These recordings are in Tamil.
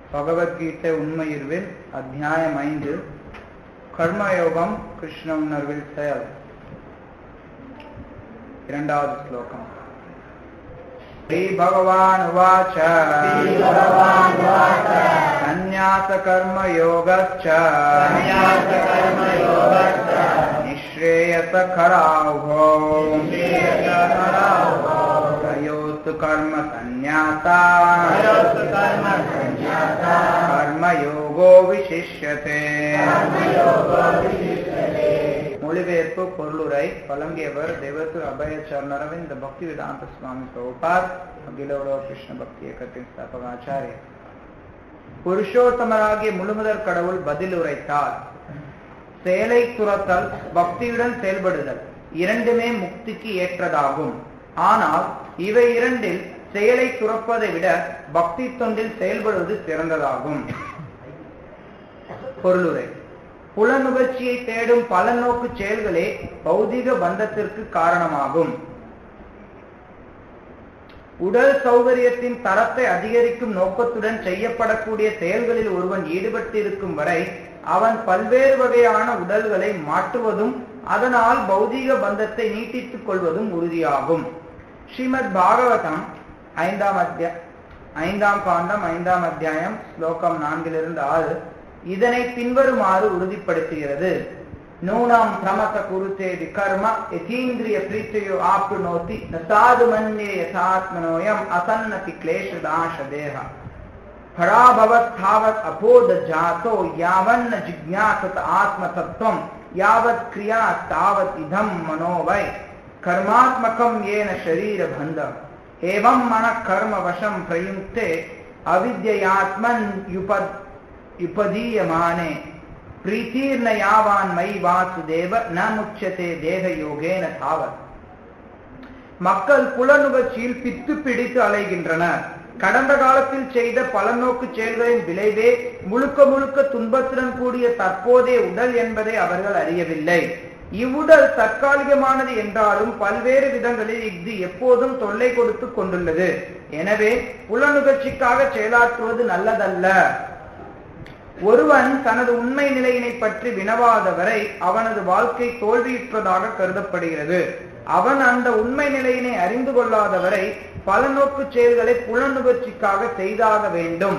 பகவத்கீதை உண்மையுருவில் அத்தியாயம் ஐந்து கர்மயோகம் கிருஷ்ண உணர்வில் செயல் இரண்டாவது ஸ்லோகம் ஸ்ரீ பகவான் உவாச்ச श्रीभगवानुवाच சந்நியாச கர்ம யோகச்ச संन्यासकर्मयोगश्च நிஸ்ரேயச கராவோ निःश्रेयसकरावो தயோத்து கர்ம சந்நியாசா तयोस्तु कर्मसन्न्यासा கர்மயோகோ விசிஷ்யதே कर्मयोगो विशिष्यते மொழிபெயர்ப்பு பொருளுரை வழங்கியவர் தேவசூர் அபயச்சரண் அரவிந்த் பக்தி வேதாந்த சுவாமி பிரபுபாத் அகில உலக கிருஷ்ண பக்தி இயக்கத்தின் ஸ்தாபகாச்சாரியர் புருஷோத்தமராகிய முழுமுதற் கடவுள் பதில் உரைத்தார் செயலை துரத்தல் பக்தியுடன் செயல்படுதல் இரண்டுமே முக்திக்கு ஏற்றதாகும் ஆனால் இவை இரண்டில் செயலை துறப்பதை விட பக்தி தொண்டில் செயல்படுவது சிறந்ததாகும் பொருளுரை புலனுகர்ச்சியை தேடும் பலநோக்கு செயல்களே பௌதிக பந்தத்திற்கு காரணமாகும் உடல் சௌகரியத்தின் தரத்தை அதிகரிக்கும் நோக்கத்துடன் செய்யப்படக்கூடிய செயல்களில் ஒருவன் ஈடுபட்டிருக்கும் வரை அவன் பல்வேறு வகையான உடல்களை மாற்றுவதும் அதனால் பௌதீக பந்தத்தை நீட்டித்துக் கொள்வதும் உறுதியாகும் ஸ்ரீமத் பாகவதம் ஐந்தாம் அத்தியா ஐந்தாம் காண்டம் ஐந்தாம் அத்தியாயம் ஸ்லோகம் நான்கிலிருந்து ஆறு இதனை பின்வருமாறு உறுதிப்படுத்துகிறது நூனாம் பிரமத குருத்தே விகர்ம யதீந்திரிய பிரீத்தையோ ஆப்னோதி ந சாது மன்யே யதாத்மனோயம் அசன்னதி கிளேஷதாஷ தேக பராபவத்தாவத் அபோத ஜாதோ யாவன்ன ஜிக்ஞாசத ஆத்ம தத்துவம் யாவத் கிரியா தாவத் இதம் மனோவை கர்மாத்மகம் ஏன ஷரீர பந்தம் एवं मन कर्म वशम प्रयुक्ते अविद्ययात्मन युपद युपदीयमाने प्रीतिर्न यावान् मयि वासुदेव न मुच्यते தேக யோகேன தாவத் மக்கள் புலனுகர்ச்சியில் பித்து பிடித்து அலைகின்றனர் கடந்த காலத்தில் செய்த பலநோக்கு செயல்களின் விளைவே முழுக்க முழுக்க துன்பத்துடன் கூடிய தற்போதைய உடல் என்பதை அவர்கள் அறியவில்லை இவ்வுடல் தற்காலிகமானது என்றாலும் பல்வேறு விதங்களில் இது எப்போதும் தொல்லை கொடுத்து கொண்டுள்ளது எனவே புலனுகர்ச்சிக்காக செயலாற்றுவது நல்லதல்ல ஒருவன் தனது உண்மை நிலையினை பற்றி வினவாதவரை அவனது வாழ்க்கை தோல்வியுற்றதாக கருதப்படுகிறது அவன் அந்த உண்மை நிலையினை அறிந்து கொள்ளாதவரை பலநோக்கு செயல்களை புலனுகர்ச்சிக்காக செய்தாக வேண்டும்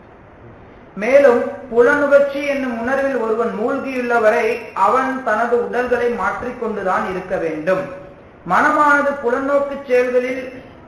மேலும் புலனுகர்ச்சி என்னும் உணர்வில் ஒருவன் மூழ்கியுள்ளவரை அவன் தனது உடல்களை மாற்றிக்கொண்டுதான் இருக்க வேண்டும் மனமானது புலநோக்கு செயல்களில்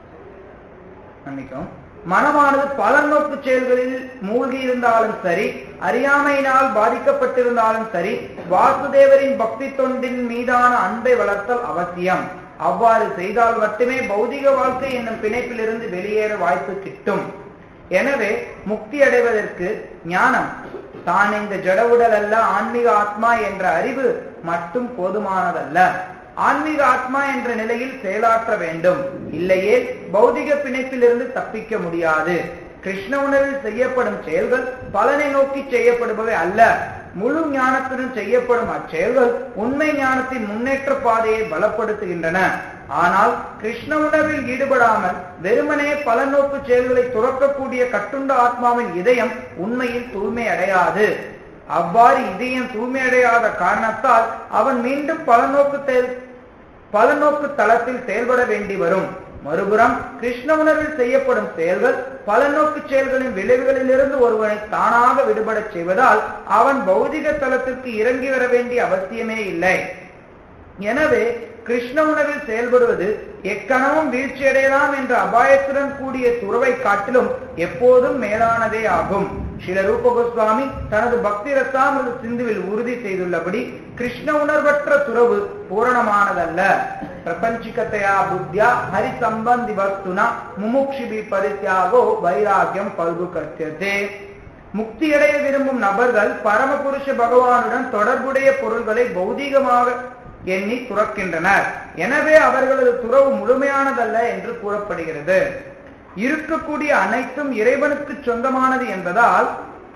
மன்னிக்கவும் மனமானது பலநோக்கு செயல்களில் மூழ்கி இருந்தாலும் சரி அறியாமையினால் பாதிக்கப்பட்டிருந்தாலும் சரி வாசுதேவரின் பக்தி தொண்டின் மீதான அன்பை வளர்த்தல் அவசியம் அவ்வாறு செய்தால் மட்டுமே பௌதிக வாழ்க்கை என்னும் பிணைப்பிலிருந்து வெளியேற வாய்ப்பு கிட்டும் எனவே முக்தி அடைவதற்கு ஞானம் தான் இந்த ஜடவுடல் அல்ல ஆன்மீக ஆத்மா என்ற அறிவு மட்டும் போதுமானதல்ல ஆன்மீக ஆத்மா என்ற நிலையில் செயலாற்ற வேண்டும் இல்லையே பௌதிக பிணைப்பிலிருந்து தப்பிக்க முடியாது கிருஷ்ண உணர்வில் செய்யப்படும் செயல்கள் பலனை நோக்கி செய்யப்படுபவை அல்ல முழு ஞானத்துடன் செய்யப்படும் அச்செயல்கள் உண்மை ஞானத்தின் முன்னேற்ற பாதையை பலப்படுத்துகின்றன ஆனால் கிருஷ்ண உணர்வில் ஈடுபடாமல் வெறுமனே பல நோக்கு செயல்களை துறக்கக்கூடிய கட்டுண்ட ஆத்மாவின் இதயம் உண்மையில் தூய்மை அடையாது அவ்வாறு இதயம் தூய்மை அடையாத காரணத்தால் அவன் மீண்டும் பல நோக்கு பல நோக்கு தளத்தில் செயல்பட வேண்டி வரும் மறுபுறம் கிருஷ்ண உணர்வில் செய்யப்படும் செயல்கள் பல நோக்கு செயல்களின் விளைவுகளிலிருந்து ஒருவனை தானாக விடுபடச் செய்வதால் அவன் பௌதிக தளத்திற்கு இறங்கி வர வேண்டிய அவசியமே இல்லை எனவே கிருஷ்ண உணர்வில் செயல்படுவது எக்கணமும் வீழ்ச்சியடையலாம் என்ற அபாயத்துடன் கூடிய துறவை காட்டிலும் எப்போதும் மேலானதே ஆகும் ஸ்ரீல ரூப கோஸ்வாமி தனது பக்தி ரசாமிருத சிந்துவில் உறுதி செய்துள்ளபடி கிருஷ்ண உணர்வற்ற துறவு பூரணமானதல்ல பிரபஞ்சிகத்தையா புத்தியா ஹரி சம்பந்தி வஸ்துனா முமுக்ஷிபி பரித்தியாகோ வைராகியம் பல்கு கத்தியதே முக்தியடைய விரும்பும் நபர்கள் பரமபுருஷ பகவானுடன் தொடர்புடைய பொருள்களை பௌதீகமாக எண்ணி துறக்கின்றனர் எனவே அவர்களது துறவு முழுமையானதல்ல என்று கூறப்படுகிறது இருக்கக்கூடிய அனைத்தும் இறைவனுக்கு சொந்தமானது என்பதால்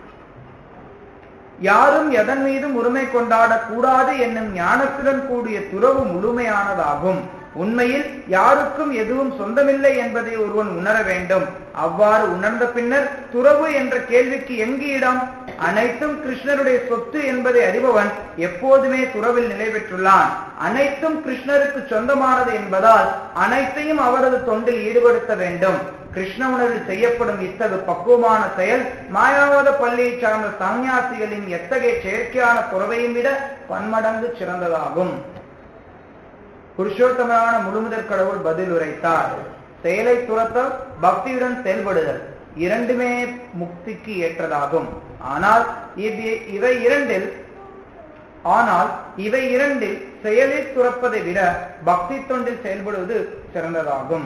யாரும் எதன் மீதும் உரிமை கொண்டாடக் கூடாது என்னும் ஞானத்துடன் கூடிய துறவு முழுமையானதாகும் உண்மையில் யாருக்கும் எதுவும் சொந்தமில்லை என்பதை ஒருவன் உணர வேண்டும் அவ்வாறு உணர்ந்த பின்னர் துறவு என்ற கேள்விக்கு எங்கு இடம் அனைத்தும் கிருஷ்ணருடைய சொத்து என்பதை அறிபவன் எப்போதுமே துறவில் நிலை பெற்றுள்ளான் அனைத்தும் கிருஷ்ணருக்கு சொந்தமானது என்பதால் அனைத்தையும் அவரது தொண்டில் ஈடுபடுத்த வேண்டும் கிருஷ்ண உணர்வில் செய்யப்படும் இத்தகு பக்குவமான செயல் மாயாவாத பள்ளியை சார்ந்த சன்னியாசிகளின் எத்தகைய செயற்கையான துறவையும் விட பன்மடங்கு சிறந்ததாகும் புருஷோத்தமரான முழுமுதற் கடவுள் பதில் உரைத்தார் செயலை துரத்தல் பக்தியுடன் செயல்படுதல் இரண்டுமே முக்திக்கு ஏற்றதாகும் ஆனால் இது இவை இரண்டில் ஆனால் இவை இரண்டில் செயலை துறப்பதை விட பக்தி தொண்டில் செயல்படுவது சிறந்ததாகும்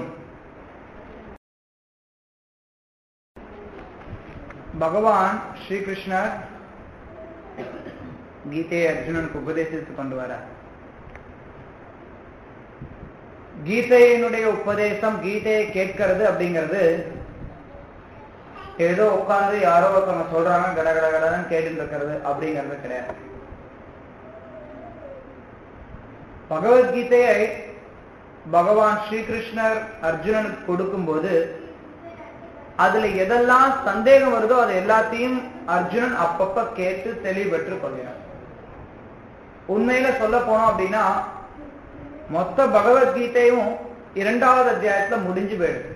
பகவான் ஸ்ரீகிருஷ்ணர் கீதையை அர்ஜுனனுக்கு உபதேசித்து கொண்டு வர கீதையினுடைய உபதேசம் கீதையை கேட்கிறது அப்படிங்கிறது ஏதோ உட்கார்ந்து யாரோ ஒருத்தவங்க சொல்றாங்க கட கட கடன்னு கேட்டு இருக்கிறது அப்படிங்கிறது கிடையாது பகவத்கீதையை பகவான் ஸ்ரீகிருஷ்ணர் அர்ஜுனனுக்கு கொடுக்கும்போது அதுல எதெல்லாம் சந்தேகம் வருதோ அது எல்லாத்தையும் அர்ஜுனன் அப்பப்ப கேட்டு தெளிவற்று கொள்கிறார் உண்மையில சொல்ல போனோம் அப்படின்னா மொத்த பகவத்கீதையும் இரண்டாவது அத்தியாயத்துல முடிஞ்சு போயிடுது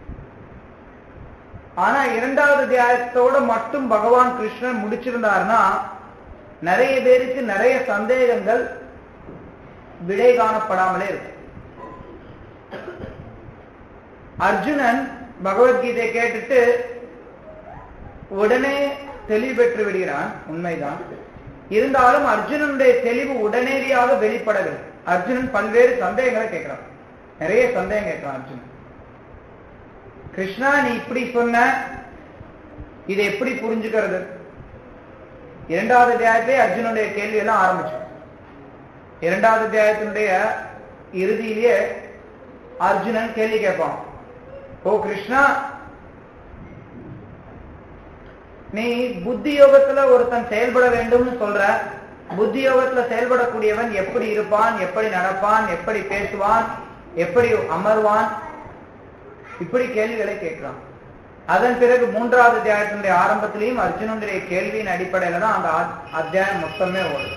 ஆனா இரண்டாவது அத்தியாயத்தோட மட்டும் பகவான் கிருஷ்ணன் முடிச்சிருந்தாருன்னா நிறைய பேருக்கு நிறைய சந்தேகங்கள் விடை காணப்படாமலே இருக்கு அர்ஜுனன் பகவத்கீதை கேட்டுட்டு உடனே தெளிவு பெற்று விடுகிறான் உண்மைதான் இருந்தாலும் அர்ஜுனனுடைய தெளிவு உடனடியாக வெளிப்படவில்லை அர்ஜுனன் பல்வேறு சந்தேகங்களை கேட்கிறான் நிறைய சந்தேகம் கேட்கிறான் அர்ஜுனன் கிருஷ்ணா நீ இப்படி சொன்ன இதை எப்படி புரிஞ்சுக்கிறது இரண்டாவது அத்தியாயத்திலே அர்ஜுனுடைய கேள்வி எல்லாம் ஆரம்பிச்சோம் இரண்டாவது அத்தியாயத்தினுடைய இறுதியிலேயே அர்ஜுனன் கேள்வி கேட்பான் ஓ கிருஷ்ணா நீ புத்தி யோகத்துல ஒருத்தன் செயல்பட வேண்டும்னு சொல்ற புத்தி யோகத்துல செயல்படக்கூடியவன் எப்படி இருப்பான் எப்படி நடப்பான் எப்படி பேசுவான் எப்படி அமர்வான் இப்படி கேள்விகளை கேட்கிறான் அதன் பிறகு மூன்றாவது அத்தியாயத்தினுடைய ஆரம்பத்திலையும் அர்ஜுனனுடைய கேள்வியின் அடிப்படையில தான் அந்த அத்தியாயம் மொத்தமே ஓடும்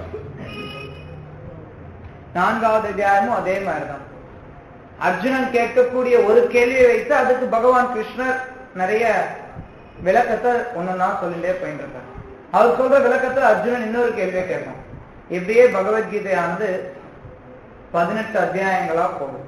நான்காவது அத்தியாயமும் அதே மாதிரிதான் அர்ஜுனன் கேட்கக்கூடிய ஒரு கேள்வியை வைத்து அதுக்கு பகவான் கிருஷ்ணர் நிறைய விளக்கத்தை ஒன்னொன்னா சொல்லிட்டே போயிட்டு இருக்கார் அவர் சொல்ற விளக்கத்தை அர்ஜுனன் இன்னொரு கேள்வியை கேட்பான் இப்படியே பகவத்கீதையானது பதினெட்டு அத்தியாயங்களா போகும்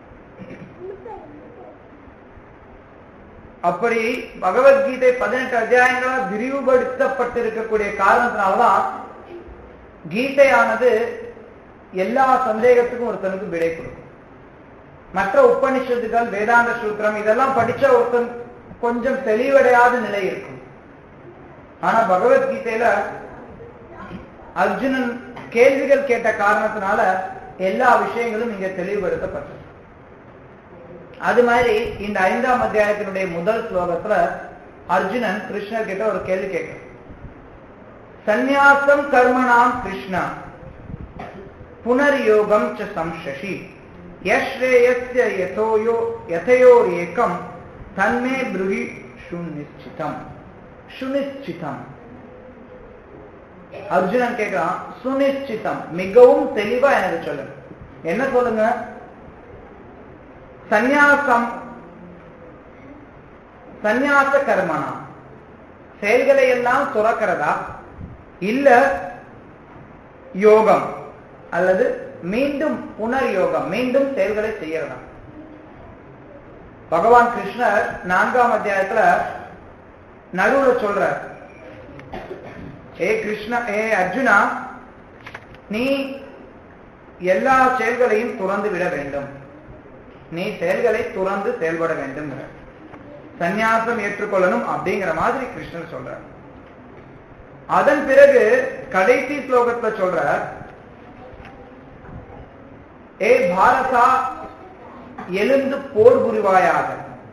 அப்படி பகவத்கீதை பதினெட்டு அத்தியாயங்களா விரிவுபடுத்தப்பட்டிருக்கக்கூடிய காரணத்தினால்தான் கீதையானது எல்லா சந்தேகத்துக்கும் ஒருத்தனுக்கு விடை கொடுக்கும் மற்ற உபனிஷத்துகள் வேதாந்த சூத்திரம் இதெல்லாம் படிச்ச ஒருத்தன் கொஞ்சம் தெளிவடையாத நிலை இருக்கும் ஆனா பகவத்கீதையில அர்ஜுனன் கேள்விகள் கேட்ட காரணத்தினால எல்லா விஷயங்களும் இங்க தெளிவுபடுத்தப்பட்டது அது மாதிரி இந்த ஐந்தாம் அத்தியாயத்தினுடைய முதல் ஸ்லோகத்துல அர்ஜுனன் கிருஷ்ணர் கிட்ட ஒரு கேள்வி கேட்க சந்நியாசம் கர்மணாம் கிருஷ்ணா புனர்யோகம் ச சம்சசி யஸ்ரேயஸ்ய யதோயோ யதையோரேகம் தன்மே பிருகி சுநிச்சிதம் சுனிச்சிதம் அர்ஜுனன் கேட்கிறான் சுனிச்சிதம் மிகவும் தெளிவா எனக்கு சொல்லுங்க என்ன சொல்லுங்க சந்நியாசம் சந்நியாச கர்மனா செயல்களை எல்லாம் துறக்கிறதா இல்ல யோகம் அல்லது மீண்டும் புனர் யோகம் மீண்டும் செயல்களை செய்யறதா பகவான் கிருஷ்ணர் நான்காம் அத்தியாயத்துல நடுவுல சொல்ற ஏ கிருஷ்ணா ஏ அர்ஜுனா நீ எல்லா செயல்களையும் துறந்து விட வேண்டும் நீ செயல்களை துறந்து செயல்பட வேண்டும் சந்நியாசம் ஏற்றுக்கொள்ளணும் அப்படிங்கிற மாதிரி கிருஷ்ணர் சொல்ற அதன் பிறகு கடைசி ஸ்லோகத்துல சொல்ற ஏ பாரதா எழுந்து போர் புரிவாயாக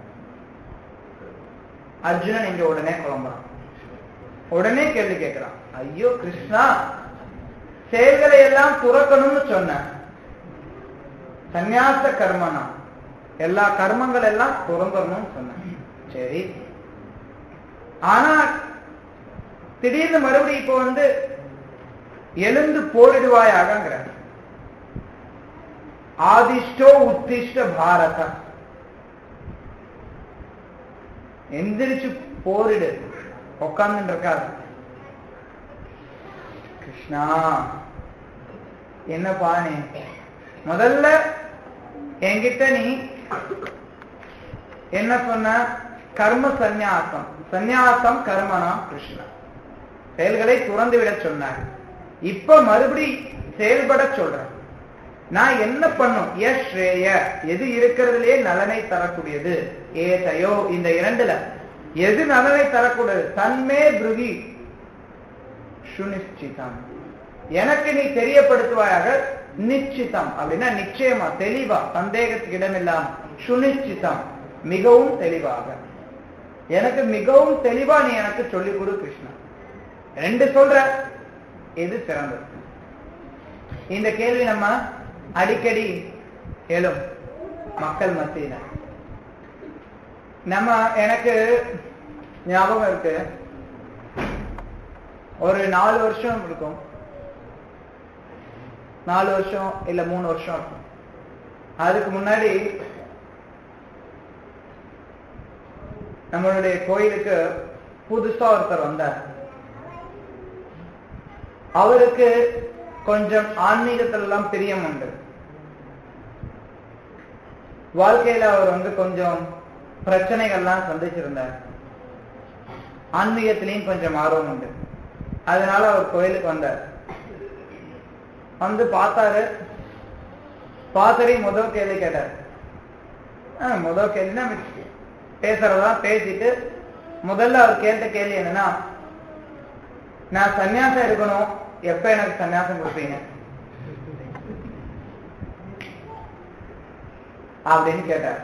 அர்ஜுனன் இங்க உடனே குழம்புறான் உடனே கேள்வி கேட்கிறான் ஐயோ கிருஷ்ணா செயல்களை எல்லாம் துறக்கணும்னு சொன்ன சந்நியாச கர்மனா எல்லா கர்மங்கள் எல்லாம் துறந்துடணும்னு சொன்னேன் சரி ஆனா திடீர்னு மறுபடியும் இப்போ வந்து எழுந்து போரிடுவாயாகங்கிற ஆதிஷ்டோ உத்திஷ்ட பாரத எந்திரிச்சு போரிடு உட்கார்ந்து இருக்காது கிருஷ்ணா என்னப்பா நீ முதல்ல என்கிட்ட நீ என்ன சொன்ன கர்ம சந்நியாசம் சந்நியாசம் கர்மனா கிருஷ்ணா செயல்களை துறந்து விட சொன்னார் இப்ப மறுபடி செயல்பட சொல்றேன் நான் என்ன பண்ணும் எஸ் ஸ்ரேய எது இருக்கிறதுலே நலனை தரக்கூடியது ஏதையோ இந்த இரண்டுல எது நலனை தரக்கூடியது தன்மே பிருகி சுனிச்சிதம் எனக்கு நீ தெரியப்படுத்துவாயாக நிச்சிதம் அப்படின்னா நிச்சயமா தெளிவா சந்தேகத்துக்கு இடமில்லாம சுனிச்சிதம் மிகவும் தெளிவாக எனக்கு மிகவும் தெளிவா நீ எனக்கு சொல்லிக் கொடு கிருஷ்ணா ரெண்டு சொல்ற எது சிறந்தது இந்த கேள்வி நம்ம அடிக்கடி எழும் மக்கள் மத்தியில நம்ம எனக்கு ஞாபகம் இருக்கு ஒரு நாலு வருஷம் இருக்கும் நாலு வருஷம் இல்ல மூணு வருஷம் இருக்கும் அதுக்கு முன்னாடி நம்மளுடைய கோயிலுக்கு புதுசா ஒருத்தர் வந்தார் அவருக்கு கொஞ்சம் ஆன்மீகத்துல எல்லாம் பிரியம் உண்டு வாழ்க்கையில அவர் வந்து கொஞ்சம் பிரச்சனைகள்லாம் சந்திச்சிருந்தார் ஆன்மீகத்திலையும் கொஞ்சம் ஆர்வம் உண்டு அதனால அவர் கோயிலுக்கு வந்தார் வந்து பார்த்தாரு பார்த்தரி முதல் கேள்வி கேட்டார் ஆஹ் முதல் கேள்வினா பேசுறதா பேசிட்டு முதல்ல அவர் கேட்ட கேள்வி என்னன்னா நான் சன்னியாசம் இருக்கணும் எப்ப எனக்கு சன்னியாசம் கொடுப்பீங்க அப்படின்னு கேட்டார்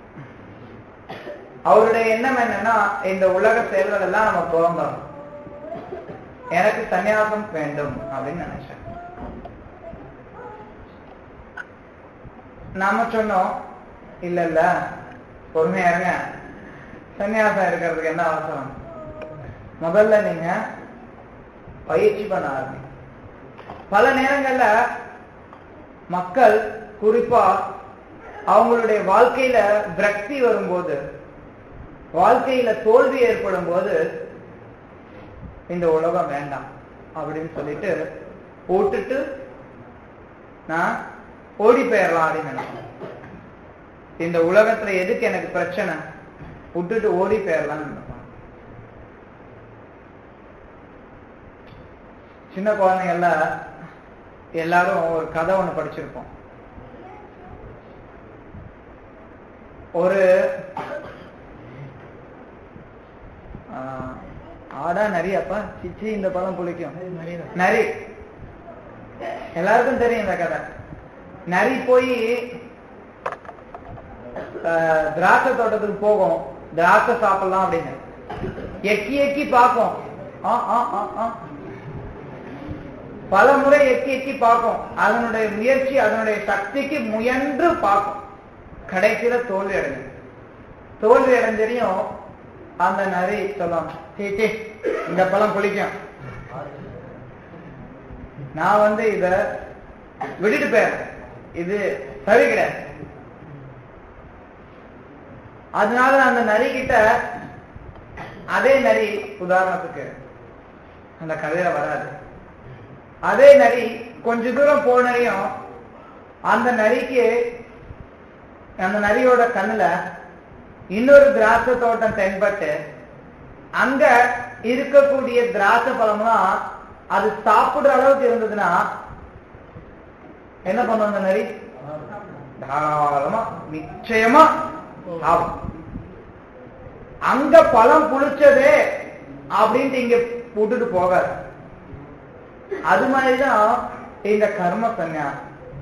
அவருடைய எண்ணம் என்னன்னா இந்த உலக செயல்கள் எல்லாம் நம்ம துவங்கணும் எனக்கு சன்னியாசம் வேண்டும் அப்படின்னு நினைச்சேன் நாம சொன்னோம் இல்ல இல்ல பொறுமையா இருங்க சன்னியாசம் இருக்கிறதுக்கு என்ன அவசரம் முதல்ல நீங்க பயிற்சி பண்ண ஆரம்பி பல நேரங்கள்ல மக்கள் குறிப்பா அவங்களுடைய வாழ்க்கையில விரக்தி வரும்போது வாழ்க்கையில தோல்வி ஏற்படும் போது இந்த உலகம் வேண்டாம் அப்படின்னு சொல்லிட்டு போட்டுட்டு நான் ஓடி போயிடலாம் அப்படின்னு நினைச்சேன் இந்த உலகத்துல எதுக்கு எனக்கு பிரச்சனை விட்டுட்டு ஓடி போயிடலாம்னு நினைப்பாங்க சின்ன குழந்தைங்கள்ல எல்லாரும் ஒரு கதை ஒண்ணு படிச்சிருப்போம் ஒரு ஆஹ், ஆடா நரியப்பா சிச்சி இந்த பழம் புளிக்கும் நரி எல்லாருக்கும் தெரியும் இந்த கதை நரி போய் ஆஹ், திராட்சை தோட்டத்துக்கு போகும் திராட்சை சாப்பிடலாம் அப்படின்னு எக்கி எக்கி பார்க்கும் ஆ, ஆ, ஆ, ஆ. பல முறை எக்கி எக்கி பார்க்கும் அதனுடைய முயற்சி அதனுடைய சக்திக்கு முயன்று பார்க்கும் கடைசியில தோல்வி அடையும் தோல்வி அடைஞ்சதையும் அந்த நரி சொல்லும் சீ சீ, இந்த பழம் புளிக்கும் நான் வந்து இத விட்டுட்டு போயிடுறேன் இது சரி கிடையாது அதனால அந்த நரி கிட்ட அதே நரி உதாரணத்துக்கு அந்த கதையில வராது அதே நரி கொஞ்ச தூரம் போனையும் அந்த நரிக்கு அந்த நரியோட கண்ணுல இன்னொரு திராட்சை தோட்டம் தென்பட்டு அங்க இருக்கக்கூடிய திராட்சை பழம்லாம் அது சாப்பிடுற அளவுக்கு இருந்ததுன்னா என்ன பண்ணும் அந்த நரி தாராளமா நிச்சயமா சாப்பிடும் அங்க பழம் புளிச்சதே அப்படின்ட்டு இங்க விட்டுட்டு போகாது அது மாதிரிதான் இந்த கர்ம சந்நியாசம்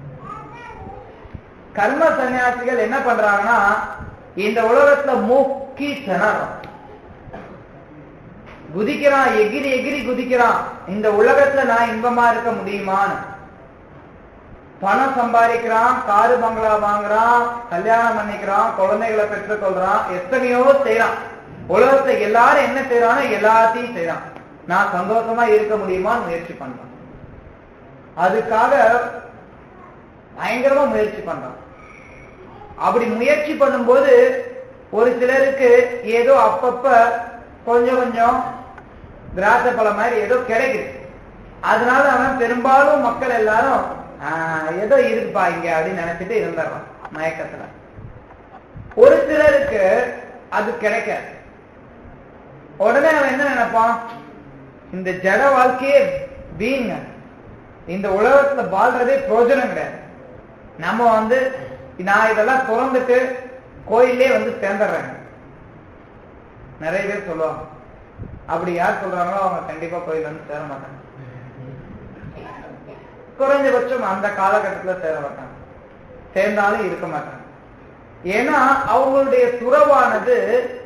கர்ம சன்னியாசிகள் என்ன பண்றாங்கன்னா இந்த உலகத்துல மூக்கி திணறான் குதிக்கிறான் எகிரி எகிரி குதிக்கிறான் இந்த உலகத்துல நான் இன்பமா இருக்க முடியுமான்னு பணம் சம்பாதிக்கிறான் காரு பங்களா வாங்குறான் கல்யாணம் பண்ணிக்கிறான் குழந்தைகளை பெற்றுக்கொள்றான் எத்தனையோ செய்யறான் உலகத்துல எல்லாரும் என்ன செய்யறானோ எல்லாத்தையும் செய்யறான் நான் சந்தோஷமா இருக்க முடியுமான்னு முயற்சி பண்றான் அதுக்காக பயங்கரமா முயற்சி பண்றான் அப்படி முயற்சி பண்ணும்போது ஒரு சிலருக்கு ஏதோ அப்பப்ப கொஞ்சம் கொஞ்சம் திராட்சை பழம் மாதிரி ஏதோ கிடைக்குது அதனால அவன் பெரும்பாலும் மக்கள் எல்லாரும் ஆஹ், ஏதோ இருக்குப்பா இங்க அப்படின்னு நினைச்சிட்டு இருந்துடுறான் மயக்கத்துல ஒரு சிலருக்கு அது கிடைக்காது உடனே அவன் என்ன நினைப்பான் இந்த ஜட வாழ்க்கையே வீங்க இந்த உலகத்துல வாழ்றதே பிரயோஜனம் கிடையாது நம்ம வந்து நான் இதெல்லாம் திறந்துட்டு கோயிலே வந்து சேர்ந்துடுறேன் நிறைய பேர் சொல்லுவாங்க அப்படி யார் சொல்றாங்களோ அவங்க கண்டிப்பா கோயில் வந்து சேர மாட்டாங்க குறைஞ்சபட்சம் அந்த காலகட்டத்துல சேர மாட்டாங்க சேர்ந்தாலும் இருக்க மாட்டாங்க ஏன்னா அவங்களுடைய துறவானது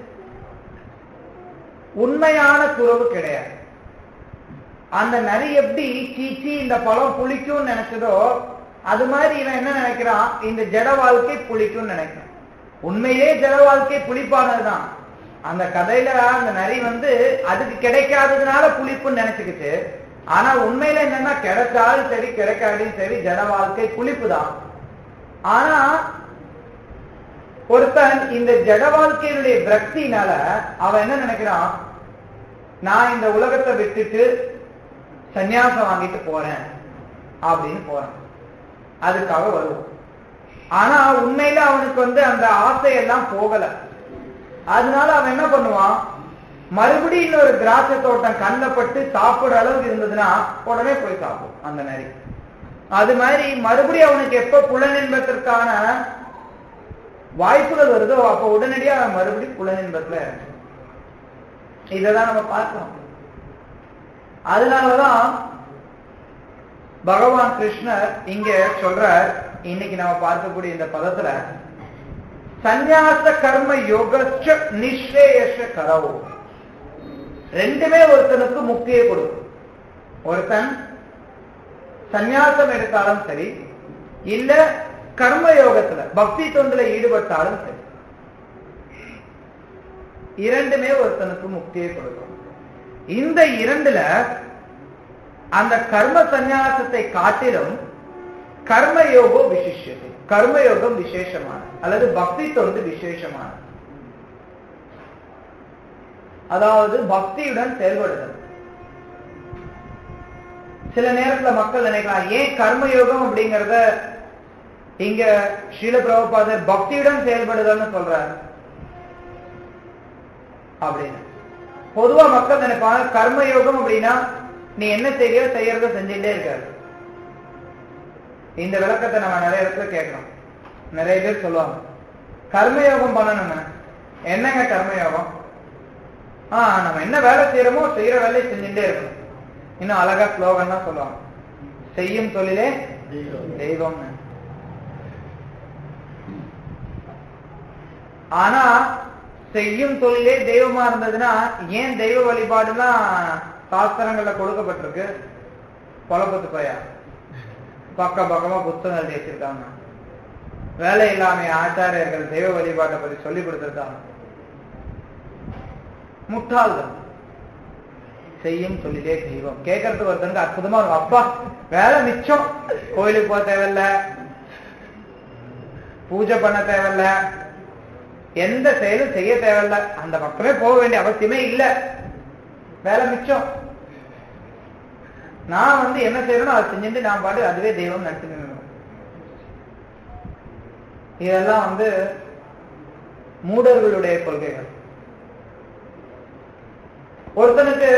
உண்மையான துறவு கிடையாது அந்த நரி எப்படி சீச்சி இந்த பழம் புளிக்கும்னு நினைச்சதோ அது மாதிரி இவன் என்ன நினைக்கிறான் இந்த ஜட வாழ்க்கை புளிக்கும்னு நினைக்கிறான் உண்மையிலே ஜட வாழ்க்கை புளிப்பானதுதான் அந்த கதையில அந்த நரி வந்து அதுக்கு கிடைக்காததுனால புளிப்புன்னு நினைச்சுக்கிச்சு ஆனா உண்மையில என்னன்னா கிடைச்சாலும் சரி கிடைக்காட்டியும் சரி ஜட வாழ்க்கை புளிப்பு தான் ஆனா ஒருத்தன் இந்த ஜட வாழ்க்கையினுடைய விரக்தினால அவன் என்ன நினைக்கிறான் நான் இந்த உலகத்தை விட்டுட்டு சந்நியாசம் வாங்கிட்டு போறேன் அப்படின்னு போறான் அதுக்காக வருவோம் ஆனா உண்மையில அவனுக்கு வந்து அந்த ஆசையெல்லாம் போகல அதனால அவன் என்ன பண்ணுவான் மறுபடியும் இன்னொரு திராட்சை தோட்டம் கண்ணில் பட்டு சாப்பிடுற அளவுக்கு இருந்ததுன்னா உடனே போய் சாப்பிடும் அந்த நரி அது மாதிரி மறுபடியும் அவனுக்கு எப்ப புலனின்பத்திற்கான வாய்ப்புகள் வருதோ அப்ப உடனடியா அவன் மறுபடியும் புலனின்பத்துல இறங்கும். இததான் நம்ம பார்க்கிறோம் அதனாலதான் பகவான் கிருஷ்ணர் இங்க சொல்றார் இன்னைக்கு நம்ம பார்க்கக்கூடிய இந்த பதத்துல சந்நியாச கர்ம யோகச்ச நிஸ்ரேயச கரவோ ரெண்டுமே ஒருத்தனுக்கு முக்கிய கொடுக்கும் ஒருத்தன் சந்நியாசம் எடுத்தாலும் சரி இல்ல கர்ம யோகத்துல பக்தி தொண்டுல ஈடுபட்டாலும் சரி இரண்டுமே ஒருத்தனுக்கு முக்தியை கொடுக்கும் இந்த இரண்டுல அந்த கர்ம சந்நியாசத்தை காட்டிலும் கர்மயோகம் விசிஷ்யது கர்மயோகம் விசேஷமான அல்லது பக்தி தொண்டு விசேஷமான அதாவது பக்தியுடன் செயல்படுதல் சில நேரத்துல மக்கள் நினைக்கலாம் ஏன் கர்மயோகம் அப்படிங்கறத இங்க ஸ்ரீல பிரபுபாதர் பக்தியுடன் செயல்படுதல்னு சொல்றாரு அப்படின்னு பொதுவா மக்கள் நினைப்பாங்க கர்மயோகம் அப்படின்னா நீ என்ன செய்யறியோ செய்யறத செஞ்சுட்டே இருக்காரு இந்த விளக்கத்தை நம்ம நிறைய இடத்துல கேட்கிறோம் நிறைய பேர் சொல்லுவாங்க கர்மயோகம் பண்ணணுங்க என்னங்க கர்மயோகம் ஆ நம்ம என்ன வேலை செய்யறோமோ செய்யற வேலையை செஞ்சுட்டே இருக்கணும் இன்னும் அழகா ஸ்லோகம்லாம் சொல்லுவாங்க செய்யும் தொழிலே தெய்வம் ஆனா செய்யும் தொழிலே தெய்வமா இருந்ததுன்னா ஏன் தெய்வ வழிபாடுலாம் சாஸ்திரங்கள்ல கொடுக்கப்பட்டிருக்கு குழப்பத்து பையா பக்க பக்கமா புத்தகம் எழுதி வச்சிருக்காங்க வேலை இல்லாம ஆச்சாரியர்கள் தெய்வ வழிபாட்டை பத்தி சொல்லி கொடுத்திருக்காங்க முட்டாள்கள் செய்யும் சொல்லிலே தெய்வம் கேட்கறதுக்கு ஒருத்தனுக்கு அற்புதமா இருக்கும் அப்பா வேலை மிச்சம் கோயிலுக்கு போக தேவையில்ல பூஜை பண்ண தேவையில்ல எந்த செயலும் செய்ய தேவையில்ல அந்த பக்கமே போக வேண்டிய அவசியமே இல்ல வேலை மிச்சம் நான் வந்து என்ன செய்யறேனோ அதை செஞ்சுட்டு நான் பாட்டு அதுவே தெய்வம் நினைச்சு நின்னுவேன். இதெல்லாம் வந்து மூடர்களுடைய கொள்கைகள் ஒருத்தனுக்கு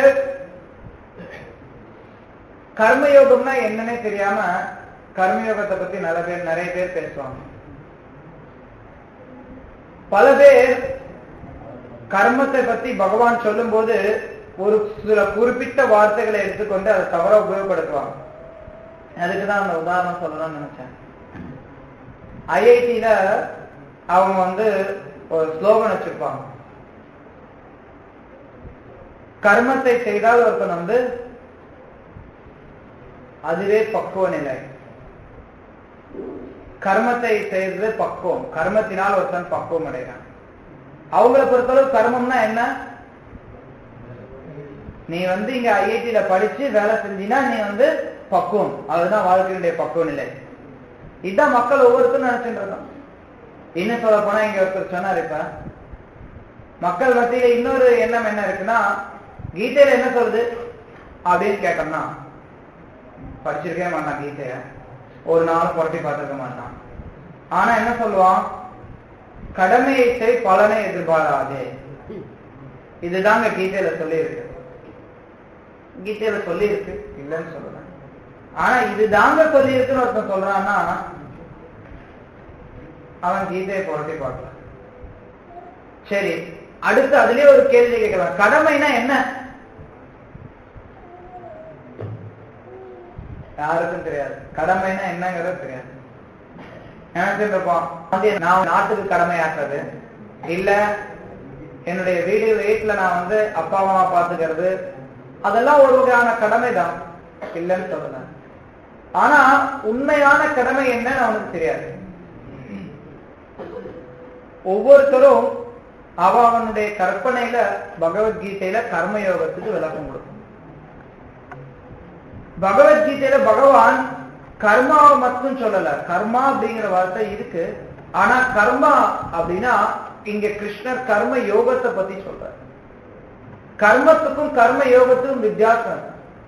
கர்மயோகம்னா என்னன்னே தெரியாம கர்மயோகத்தை பத்தி நிறைய பேர் நிறைய பேர் பேசுவாங்க பல பேர் கர்மத்தை பத்தி பகவான் சொல்லும்போது ஒரு சில குறிப்பிட்ட வார்த்தைகளை எடுத்துக்கொண்டு அதை தவறா உபயோகப்படுத்துவாங்க அதுக்கு தான் அந்த உதாரணம் சொல்லணும்னு நினைச்சேன் ஐஐடியில அவங்க வந்து ஒரு ஸ்லோகன் வச்சிருப்பாங்க கர்மத்தை செய்தால் ஒருத்தன் வந்து அதுவே பக்குவ நிலை கர்மத்தை செய்தது பக்குவம் கர்மத்தினால் ஒருத்தன் பக்குவம் அடைகிறான் அவங்கள பொறுத்தளவு கர்மம்னா என்ன நீ வந்து இங்க ஐஐடியில படிச்சு வேலை செஞ்சினா நீ வந்து பக்குவம் அதுதான் வாழ்க்கையுடைய பக்குவ நிலை இதுதான் மக்கள் ஒவ்வொருத்தரும் நினைச்சுட்டு இருக்கோம் இன்னும் சொல்ல போனா இங்க ஒருத்தர் சொன்னார் இப்ப மக்கள் மத்தியில இன்னொரு எண்ணம் என்ன இருக்குன்னா கீதையில என்ன சொல்லுது அப்படின்னு கேட்டோம்னா படிச்சிருக்கவே மாட்டான் கீதைய ஒரு நாள் புரட்டி பார்த்திருக்க மாட்டான் ஆனா என்ன சொல்லுவான் கடமையை செய் பலனை எதிர்பாராதே இதுதாங்க கீதையில சொல்லி இருக்கு கீதையில சொல்லி இருக்கு இல்லைன்னு சொல்லல ஆனா இதுதாங்க சொல்லி இருக்குன்னு ஒருத்தன் சொல்றான்னா அவன் கீதையை புரட்டி பார்க்கலாம் சரி அடுத்து அதுலயே ஒரு கேள்வி கேட்கலாம் கடமைனா என்ன யாருக்கும் தெரியாது கடமைனா என்னங்கிறது தெரியாது நினைச்சுட்டு இருப்போம் வந்து நான் நாட்டுக்கு கடமையாக்குறது இல்ல என்னுடைய வீடு வீட்டுல நான் வந்து அப்பா அம்மா பாத்துக்கிறது அதெல்லாம் ஒரு வகையான கடமை தான் இல்லைன்னு சொல்லல ஆனா உண்மையான கடமை என்னன்னு அவனுக்கு தெரியாது ஒவ்வொருத்தரும் அவ அவனுடைய கற்பனையில பகவத்கீதையில கர்மயோகத்துக்கு விளக்கம் கொடுக்கும் பகவத்கீதையில பகவான் கர்மாவை மட்டும் சொல்லல கர்மா அப்படிங்கிற வார்த்தை இருக்கு ஆனா கர்மா அப்படின்னா இங்க கிருஷ்ணர் கர்ம யோகத்தை பத்தி சொல்றார் கர்மத்துக்கும் கர்ம யோகத்துக்கும் வித்தியாசம்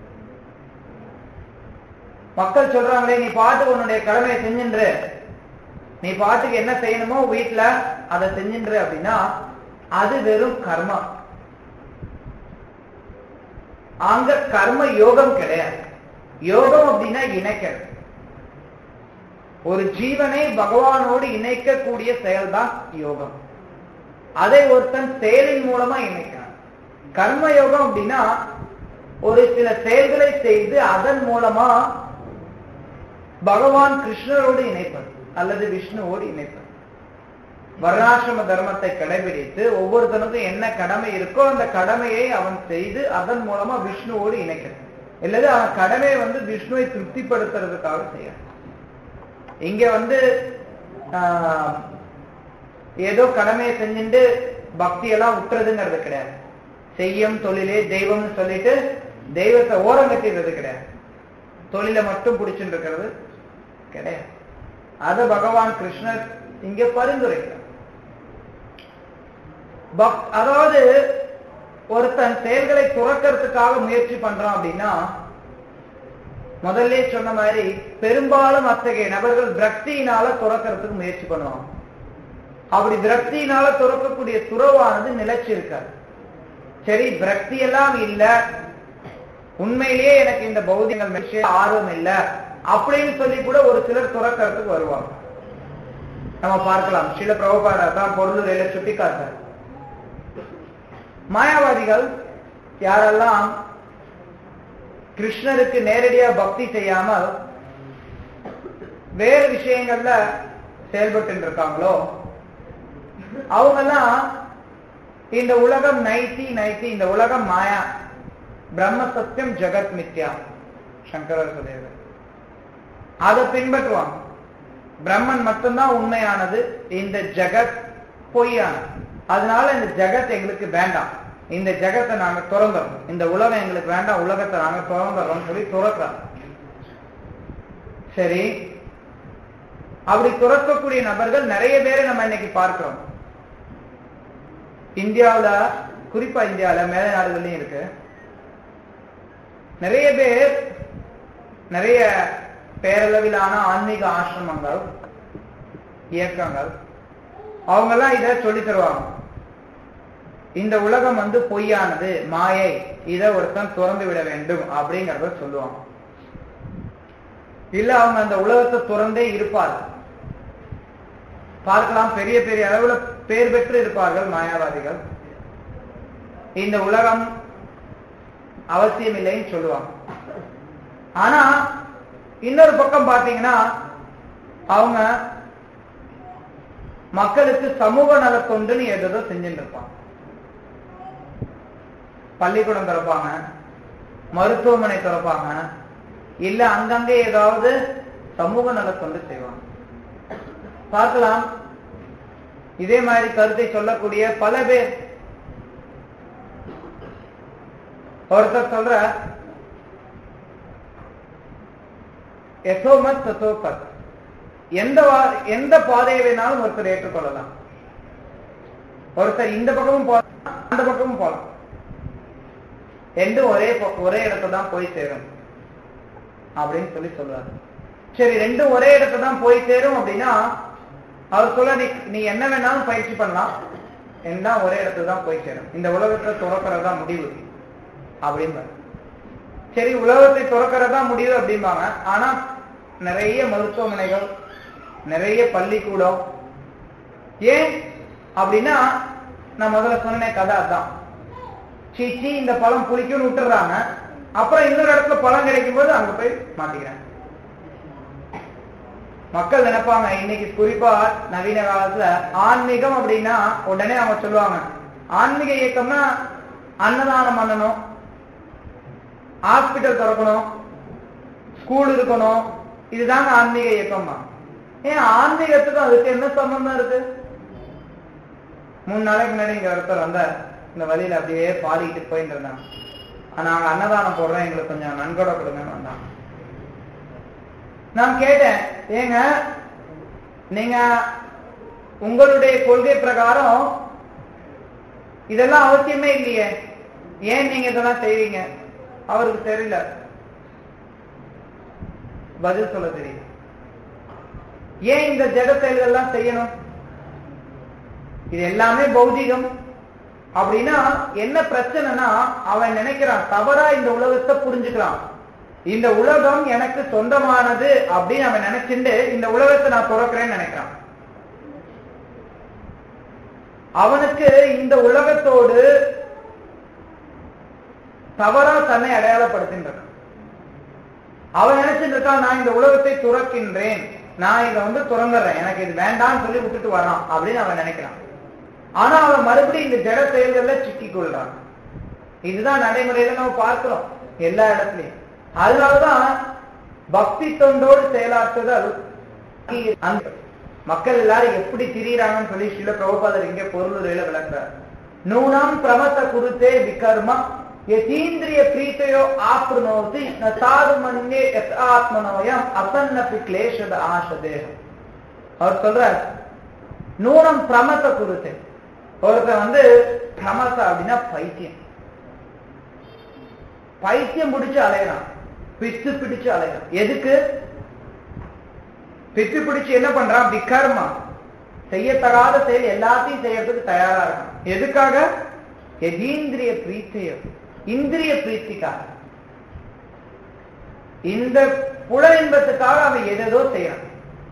மக்கள் சொல்றாங்களே நீ பாட்டுக்கு உன்னுடைய கடமையை செஞ்சுன்று நீ பாட்டுக்கு என்ன செய்யணுமோ வீட்டுல அதை செஞ்சுன்று அப்படின்னா அது வெறும் கர்மா அங்க கர்ம யோகம் கிடையாது யோகம் அப்படின்னா இணைக்கிறது ஒரு ஜீவனை பகவானோடு இணைக்கக்கூடிய செயல்தான் யோகம் அதை ஒருத்தன் செயலின் மூலமா இணைக்கிறான் கர்ம யோகம் அப்படின்னா ஒரு சில செயல்களை செய்து அதன் மூலமா பகவான் கிருஷ்ணரோடு இணைப்பது அல்லது விஷ்ணுவோடு இணைப்பது வர்ணாசிரம தர்மத்தை கடைபிடித்து ஒவ்வொருத்தனுக்கும் என்ன கடமை இருக்கோ அந்த கடமையை அவன் செய்து அதன் மூலமா விஷ்ணுவோடு இணைக்கிறது இல்லது அவன் கடமையை வந்து விஷ்ணுவை திருப்திப்படுத்துறதுக்காக செய்யறான் இங்க வந்து ஏதோ கடமையை செஞ்சுட்டு பக்தி எல்லாம் விட்டுறதுங்கிறது கிடையாது செய்யும் தொழிலே தெய்வம்னு சொல்லிட்டு தெய்வத்தை ஓரம் கட்டிடுறது கிடையாது தொழிலை மட்டும் பிடிச்சுட்டு இருக்கிறது கிடையாது அத பகவான் கிருஷ்ணர் இங்க பரிந்துரைக்கிறார் அதாவது ஒருத்தன் செயல்களை துறக்கிறதுக்காக முயற்சி பண்றான் அப்படின்னா முதல்ல சொன்ன மாதிரி பெரும்பாலும் அத்தகைய நபர்கள் விரக்தியினால துறக்கிறதுக்கு முயற்சி பண்ணுவாங்க அப்படி விரக்தியினால துறக்கக்கூடிய துறவானது நிலைச்சு இருக்காது சரி விரக்தி எல்லாம் இல்ல உண்மையிலேயே எனக்கு இந்த பௌதிகள் விஷயம் ஆர்வம் இல்ல அப்படின்னு சொல்லி கூட ஒரு சிலர் துறக்கிறதுக்கு வருவாங்க நம்ம பார்க்கலாம் சில பிரபுபாதா தான் பொருளுரையில சுட்டி காட்டார் மாயாவாதிகள் யாரெல்லாம் கிருஷ்ணருக்கு நேரடியா பக்தி செய்யாமல் வேறு விஷயங்கள்ல செயல்பட்டு இருக்காங்களோ அவங்கெல்லாம் இந்த உலகம் நைத்தி நைத்தி இந்த உலகம் மாயா பிரம்ம சத்தியம் ஜெகத் மித்யா சங்கரர் சொல்லியவர் அதை பின்பற்றுவாங்க பிரம்மன் மட்டும்தான் உண்மையானது இந்த ஜெகத் பொய்யானது அதனால இந்த ஜெகத் எங்களுக்கு வேண்டாம் இந்த ஜெகத்தை நாங்க துறந்துறோம் இந்த உலகம் எங்களுக்கு வேண்டாம் உலகத்தை நாங்க துறந்துறோம் சொல்லி துறக்கிறோம் சரி அப்படி துறக்கக்கூடிய நபர்கள் நிறைய பேரை நம்ம இன்னைக்கு பார்க்கிறோம் இந்தியாவில குறிப்பா இந்தியாவில மேல நாடுகள்லயும் இருக்கு நிறைய பேர் நிறைய பேரளவிலான ஆன்மீக ஆசிரமங்கள் இயக்கங்கள் அவங்க எல்லாம் இத சொல்லி தருவாங்க இந்த உலகம் வந்து பொய்யானது மாயை இதை ஒருத்தன் துறந்து விட வேண்டும் அப்படிங்கறத சொல்லுவாங்க இல்ல அவங்க அந்த உலகத்தை துறந்தே இருப்பார்கள் பார்க்கலாம் பெரிய பெரிய அளவுல பேர் பெற்று இருப்பார்கள் மாயாவாதிகள் இந்த உலகம் அவசியம் இல்லைன்னு சொல்லுவாங்க ஆனா இன்னொரு பக்கம் பாத்தீங்கன்னா அவங்க மக்களுக்கு சமூக நலத்தொண்டுன்னு எதோ செஞ்சுட்டு இருப்பாங்க பள்ளிக்கூடம் திறப்பாங்க மருத்துவமனை திறப்பாங்க இல்ல அங்கங்கே ஏதாவது சமூக நலத்தொண்டு செய்வாங்க பார்க்கலாம் இதே மாதிரி கருத்தை சொல்லக்கூடிய பல பேர் ஒருத்தர் சொல்ற எசோமத் சசோபத் எந்த வா- எந்த பாதையை வேணாலும் ஒருத்தர் ஏற்றுக்கொள்ளலாம் ஒருத்தர் இந்த பக்கமும் போகலாம் அந்த பக்கமும் போகலாம் ரெண்டும் ஒரே ப- ஒரே இடத்துல தான் போய் சேரும் அப்படின்னு சொல்லி சொல்றாரு சரி ரெண்டும் ஒரே இடத்துல தான் போய் சேரும் அப்படின்னா அவர் சொல்ல நீ நீ என்ன வேணாலும் பயிற்சி பண்ணலாம் எல்லாம் ஒரே இடத்துல தான் போய் சேரும் இந்த உலகத்தை துறக்கிறது தான் முடிவு அப்படிம்பாரு சரி உலகத்தை துறக்கிறது தான் முடிவு அப்படிம்பாங்க ஆனா நிறைய மருத்துவமனைகள் நிறைய பள்ளிக்கூடம் ஏன் அப்படின்னா நான் முதல்ல சொன்னேன் கதை அதான் சீச்சி இந்த பழம் புளிக்கும்னு விட்டுறாங்க அப்புறம் இன்னொரு இடத்துல பழம் கிடைக்கும் போது அங்க போய் மாட்டிக்கிறேன் மக்கள் நினைப்பாங்க இன்னைக்கு குறிப்பா நவீன காலத்துல ஆன்மீகம் அப்படின்னா உடனே அவங்க சொல்லுவாங்க ஆன்மீக இயக்கம்னா அன்னதானம் பண்ணணும் ஹாஸ்பிட்டல் திறக்கணும் ஸ்கூல் இருக்கணும் இதுதாங்க ஆன்மீக இயக்கம்மா ஏன் ஆன்மீகத்துக்கும் அதுக்கு என்ன சம்பந்தம் இருக்கு மூணு நாளைக்கு முன்னாடி இங்க ஒருத்தர் வந்த இந்த வழியில அப்படியே பாடிக்கிட்டு போயிட்டு இருந்தாங்க ஆனா நாங்க அன்னதானம் போடுறோம் எங்களுக்கு கொஞ்சம் நன்கொடை கொடுங்கன்னு வந்தாங்க நான் கேட்டேன் ஏங்க நீங்க உங்களுடைய கொள்கை பிரகாரம் இதெல்லாம் அவசியமே இல்லையே ஏன் நீங்க இதெல்லாம் செய்வீங்க அவருக்கு தெரியல பதில் சொல்ல தெரியும் ஏன் இந்த ஜட செயல்கள்லாம் செய்யணும் இது எல்லாமே பௌதிகம் அப்படின்னா என்ன பிரச்சனைனா அவன் நினைக்கிறான் தவறா இந்த உலகத்தை புரிஞ்சுக்கிறான் இந்த உலகம் எனக்கு சொந்தமானது அப்படின்னு அவன் நினைச்சுட்டு இந்த உலகத்தை நான் துறக்கிறேன்னு நினைக்கிறான் அவனுக்கு இந்த உலகத்தோடு தவறா தன்னை அடையாளப்படுத்தின்றான் அவன் நினைச்சிட்டு இருக்கான் நான் இந்த உலகத்தை துறக்கின்றேன் நான் இதை வந்து துறந்துடுறேன் எனக்கு இது வேண்டாம்னு சொல்லி விட்டுட்டு வரான் அப்படின்னு அவன் நினைக்கிறான் ஆனா அவன் மறுபடியும் இந்த ஜட செயல்கள்ல சிக்கிக் கொள்றான் இதுதான் நடைமுறையில நம்ம பார்க்கிறோம் எல்லா இடத்துலயும் அதனாலதான் பக்தி தொண்டோடு செயலாற்றுதல் அந்த மக்கள் எல்லாரும் எப்படி திரியறாங்கன்னு சொல்லி சில பிரபுபாதர் இங்கே பொருளுரையில விளக்குறார் நூனம் பிரமத குருத்தே விகர்ம யதீந்திரிய பிரீத்தையோ ஆப்ருணோதி ந சாது மன்யே ஆத்மனோயம் அசன்னபி கிளேஷத ஆசதேகம் அவர் சொல்றார் நூனம் பிரமத குருத்தே ஒருத்தன் வந்து பிரமச அப்படின்னா பைத்தியம் பைத்தியம் பிடிச்சு அலையறான் பித்து பிடிச்சு அலையறான் எதுக்கு பித்து பிடிச்சு என்ன பண்றான் விகர்மா செய்யத்தகாத செயல் எல்லாத்தையும் செய்யறதுக்கு தயாரா இருக்கான் எதுக்காக எதீந்திரிய பிரீத்தியம் இந்திரிய பிரீத்திக்காக இந்த புல இன்பத்துக்காக அவன் எதோ செய்யறான்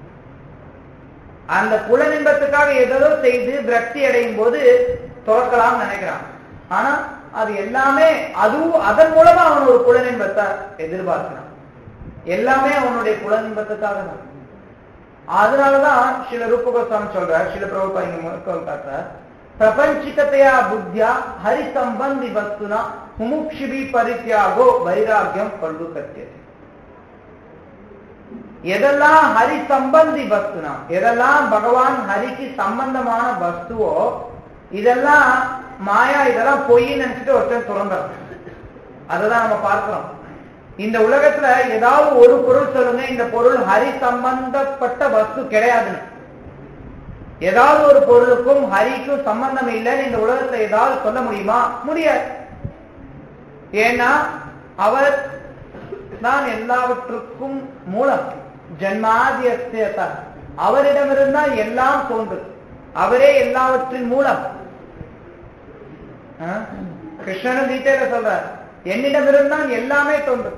அந்த புலனின்பத்துக்காக எதோ செய்து விரக்தி அடையும் போது துறக்கலாம் நினைக்கிறான் ஆனா அது எல்லாமே அதுவும் அதன் மூலமா அவன் ஒரு புலனின்பத்தை எதிர்பார்க்கிறான் எல்லாமே அவனுடைய புலனின்பத்துக்காக தான் அதனாலதான் சில ரூபகோஸ்வாமி சொல்றார் சில பிரபுபா இங்க முதற்கோள் காட்டுறார் பிரபஞ்சிகத்தையா புத்தியா ஹரி சம்பந்தி வஸ்துனா முமுக்ஷிபி பரித்தியாகோ வைராக்கியம் பல்லு கத்தியது எதெல்லாம் ஹரி சம்பந்தி வஸ்துனா எதெல்லாம் பகவான் ஹரிக்கு சம்பந்தமான வஸ்துவோ இதெல்லாம் மாயா இதெல்லாம் பொய்ன்னு நினைச்சிட்டு ஒருத்தன் துறந்தார் அததான் நம்ம பார்க்கிறோம் இந்த உலகத்துல ஏதாவது ஒரு பொருள் சொல்லுங்க இந்த பொருள் ஹரி சம்பந்தப்பட்ட வஸ்து கிடையாதுன்னு ஏதாவது ஒரு பொருளுக்கும் ஹரிக்கும் சம்பந்தம் இல்லைன்னு இந்த உலகத்துல ஏதாவது சொல்ல முடியுமா முடியாது ஏன்னா அவர் தான் எல்லாவற்றுக்கும் மூலம் ஜன்மாதியத்த அவரிடமிருந்தால் எல்லாம் தோன்றும் அவரே எல்லாவற்றின் மூலம் ஆ? கிருஷ்ணனும் கீதையில சொல்றார் என்னிடமிருந்தான் எல்லாமே தோன்றும்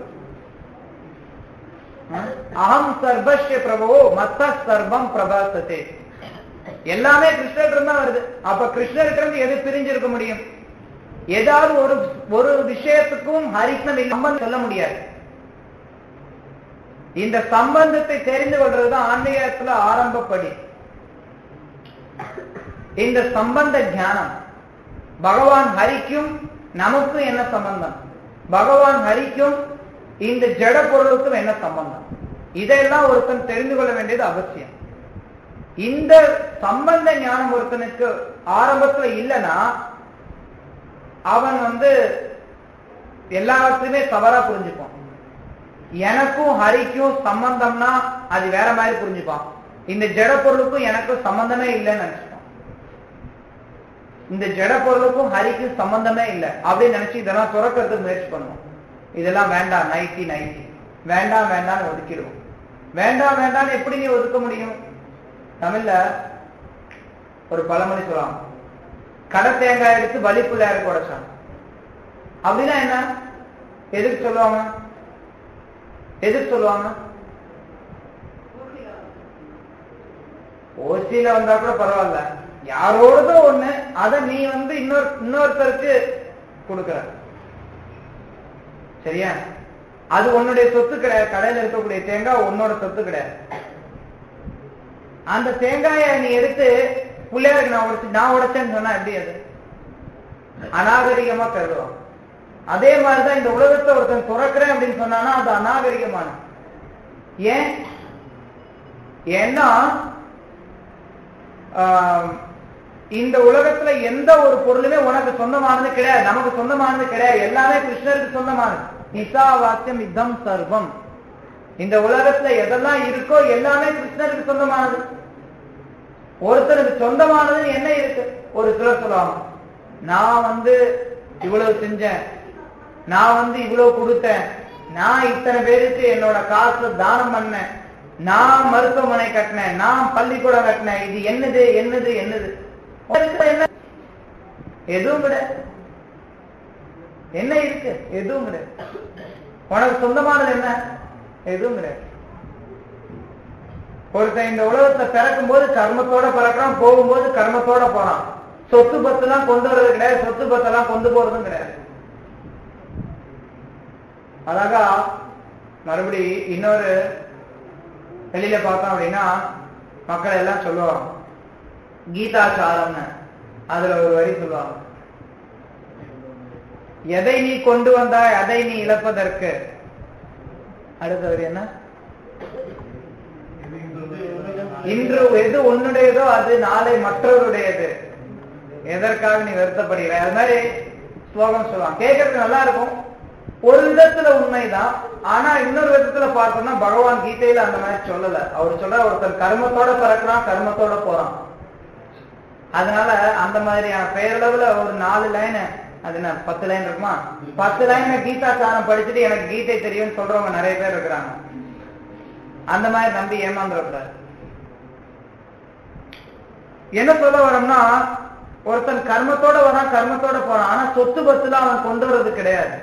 ஆ? அகம் சர்வஸ்ய பிரபோ மத்த சர்வம் பிரபாசத்தே எல்லாமே கிருஷ்ணர் இருந்தா வருது அப்ப கிருஷ்ணருக்கு இருந்து எது பிரிஞ்சிருக்க முடியும் ஏதாவது ஒரு ஒரு விஷயத்துக்கும் ஹரிசம் இல்லாம சொல்ல முடியாது இந்த சம்பந்தத்தை தெரிந்து கொள்றதுதான் ஆன்மீகத்துல ஆரம்பப்படி இந்த சம்பந்த ஞானம் பகவான் ஹரிக்கும் நமக்கும் என்ன சம்பந்தம் பகவான் ஹரிக்கும் இந்த ஜட பொருளுக்கும் என்ன சம்பந்தம் இதெல்லாம் ஒருத்தன் தெரிந்து கொள்ள வேண்டியது அவசியம் இந்த சம்பந்த ஞானம் ஒருத்தனுக்கு ஆரம்பத்துல இல்லைன்னா அவன் வந்து எல்லாத்தையுமே தவறா புரிஞ்சுப்பான் எனக்கும் ஹரிக்கும் சம்பந்தம்னா அது வேற மாதிரி புரிஞ்சுப்பான் இந்த ஜட பொருளுக்கும் எனக்கும் சம்பந்தமே இல்லைன்னு நினைச்சுப்பான் இந்த ஜட பொருளுக்கும் ஹரிக்கும் சம்பந்தமே இல்லை அப்படின்னு நினைச்சு இதெல்லாம் துறக்கிறதுக்கு முயற்சி பண்ணுவோம் இதெல்லாம் வேண்டாம் நைட்டி நைட்டி வேண்டாம் வேண்டாம்னு ஒதுக்கிடுவோம் வேண்டாம் வேண்டாம்னு எப்படி நீ ஒதுக்க முடியும் தமிழ்ல ஒரு பழமொழி சொல்லலாம் கடை தேங்காய் எடுத்து வலி பிள்ளையாருக்கு உடைச்சான் அப்படின்னா என்ன எதுக்கு சொல்லுவாங்க எதுக்கு சொல்லுவாங்க ஓசியில வந்தா கூட பரவாயில்ல யாரோடதோ ஒண்ணு அத நீ வந்து இன்னொரு இன்னொருத்தருக்கு கொடுக்கற சரியா அது உன்னுடைய சொத்து கிடையாது கடையில இருக்கக்கூடிய தேங்காய் உன்னோட சொத்து கிடையாது அந்த தேங்காயை நீ எடுத்து பிள்ளையாருக்கு நான் உடைச்சு நான் உடைச்சேன்னு சொன்னா எப்படி அது அநாகரிகமா கருதுவான் அதே மாதிரிதான் இந்த உலகத்தை ஒருத்தன் துறக்கிறேன் அப்படின்னு சொன்னானா அது அநாகரிகமான ஏன் ஏன்னா ஆஹ், இந்த உலகத்துல எந்த ஒரு பொருளுமே உனக்கு சொந்தமானது கிடையாது நமக்கு சொந்தமானது கிடையாது எல்லாமே கிருஷ்ணருக்கு சொந்தமானது இசாவாக்கியம் இதம் சர்வம் இந்த உலகத்துல எதெல்லாம் இருக்கோ எல்லாமே கிருஷ்ணருக்கு சொந்தமானது ஒருத்தருக்கு சொந்தமானதுன்னு என்ன இருக்கு ஒரு சிலர் சொல்லுவாங்க நான் வந்து இவ்வளவு செஞ்சேன் நான் வந்து இவ்வளவு கொடுத்தேன் நான் இத்தனை பேருக்கு என்னோட காசு தானம் பண்ணேன் நான் மருத்துவமனை கட்டினேன் நான் பள்ளிக்கூடம் கட்டினேன் இது என்னது என்னது என்னது உனக்கு என்ன எதுவும் கிடையாது என்ன இருக்கு எதுவும் கிடையாது உனக்கு சொந்தமானது என்ன எதுவும் கிடையாது ஒருத்தன் இந்த உலகத்தை பிறக்கும் போது கர்மத்தோட பிறக்கிறான் போகும்போது கர்மத்தோட போறான் சொத்து பத்தெல்லாம் கொண்டு வர்றது கிடையாது சொத்து பத்தெல்லாம் கொண்டு போறதும் கிடையாது அழகா மறுபடி இன்னொரு வெளியில பார்த்தோம் அப்படின்னா மக்கள் எல்லாம் சொல்லுவாங்க கீதாச்சாரம்னு அதுல ஒரு வரி சொல்லுவாங்க எதை நீ கொண்டு வந்தாய் அதை நீ இழப்பதற்கு அடுத்த வரி என்ன இன்று எது உன்னுடையதோ அது நாளை மற்றவருடையது எதற்காக நீ வருத்தப்படுகிற அது மாதிரி ஸ்லோகம் சொல்லுவாங்க கேட்கறதுக்கு நல்லா இருக்கும் ஒரு விதத்துல உண்மைதான் ஆனா இன்னொரு விதத்துல பார்த்தோம்னா பகவான் கீதையில அந்த மாதிரி சொல்லல அவர் சொல்ற ஒருத்தர் கர்மத்தோட பிறக்கிறான் கர்மத்தோட போறான் அதனால அந்த மாதிரியான பெயரளவுல ஒரு நாலு லைன் அது என்ன பத்து லைன் இருக்குமா பத்து லைன் கீதா சாரம் படிச்சுட்டு எனக்கு கீதை தெரியும்னு சொல்றவங்க நிறைய பேர் இருக்கிறாங்க அந்த மாதிரி நம்பி ஏமாந்துடக்கூடாது என்ன சொல்ல வரோம்னா ஒருத்தன் கர்மத்தோட வரான் கர்மத்தோட போறான் ஆனா சொத்து பத்துல அவன் கொண்டு வர்றது கிடையாது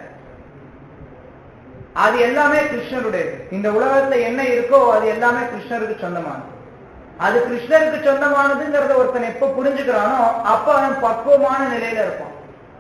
அது எல்லாமே கிருஷ்ணருடையது இந்த உலகத்துல என்ன இருக்கோ அது எல்லாமே கிருஷ்ணருக்கு சொந்தமானது அது கிருஷ்ணருக்கு சொந்தமானதுங்கிறத ஒருத்தன் எப்ப புரிஞ்சுக்கிறானோ அப்ப அவன் பக்குவமான நிலையில இருப்பான்